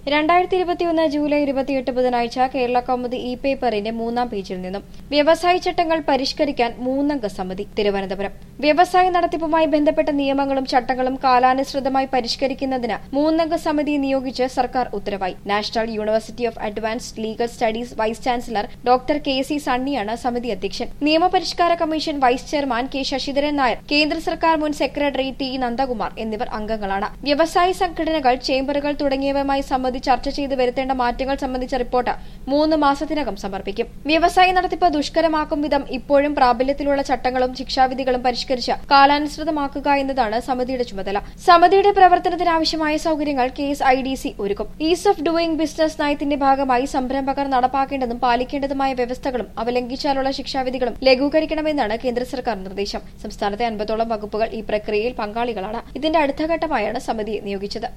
രണ്ടായിരത്തി ഇരുപത്തിയൊന്ന് ജൂലൈ ഇരുപത്തിയെട്ട് ബുധനാഴ്ച കേരള കൗമുദി ഇ പേപ്പറിന്റെ മൂന്നാം പേജിൽ നിന്നും വ്യവസായ ചട്ടങ്ങൾ പരിഷ്കരിക്കാൻ മൂന്നംഗ സമിതി തിരുവനന്തപുരം വ്യവസായ നടത്തിപ്പുമായി ബന്ധപ്പെട്ട നിയമങ്ങളും ചട്ടങ്ങളും കാലാനുസൃതമായി പരിഷ്കരിക്കുന്നതിന് മൂന്നംഗ സമിതി നിയോഗിച്ച് സർക്കാർ ഉത്തരവായി national university of advanced legal studies vice chancellor doctor K C സണ്ണിയാണ് സമിതി അധ്യക്ഷൻ നിയമപരിഷ്കാര commission vice chairman K Sasidharan Nair കേന്ദ്ര സർക്കാർ മുൻ സെക്രട്ടറി ടി നന്ദകുമാർ എന്നിവർ അംഗങ്ങളാണ് വ്യവസായ സംഘടനകൾ ചേംബറുകൾ തുടങ്ങിയവയുമായി സമിതി ചർച്ച ചെയ്ത് വരുത്തേണ്ട മാറ്റങ്ങൾ സംബന്ധിച്ച റിപ്പോർട്ട് മൂന്ന് മാസത്തിനകം സമർപ്പിക്കും വ്യവസായ നടത്തിപ്പ് ദുഷ്കരമാക്കും വിധം ഇപ്പോഴും പ്രാബല്യത്തിലുള്ള ചട്ടങ്ങളും ശിക്ഷാവിധികളും പരിഷ്കരിച്ച് കാലാനുസൃതമാക്കുക എന്നതാണ് സമിതിയുടെ ചുമതല സമിതിയുടെ പ്രവർത്തനത്തിനാവശ്യമായ സൌകര്യങ്ങൾ K S I D C ഒരുക്കും ഈസ് ഓഫ് ഡൂയിംഗ് ബിസിനസ് നയത്തിന്റെ ഭാഗമായി സംരംഭകർ നടപ്പാക്കേണ്ടതും പാലിക്കേണ്ടതുമായ വ്യവസ്ഥകളും അവ ലംഘിച്ചാലുള്ള ശിക്ഷാവിധികളും ലഘൂകരിക്കണമെന്നാണ് കേന്ദ്ര സർക്കാർ നിർദ്ദേശം സംസ്ഥാനത്തെ അൻപതോളം വകുപ്പുകൾ ഈ പ്രക്രിയയിൽ പങ്കാളികളാണ് ഇതിന്റെ അടുത്ത ഘട്ടമായാണ് സമിതിയെ നിയോഗിച്ചത്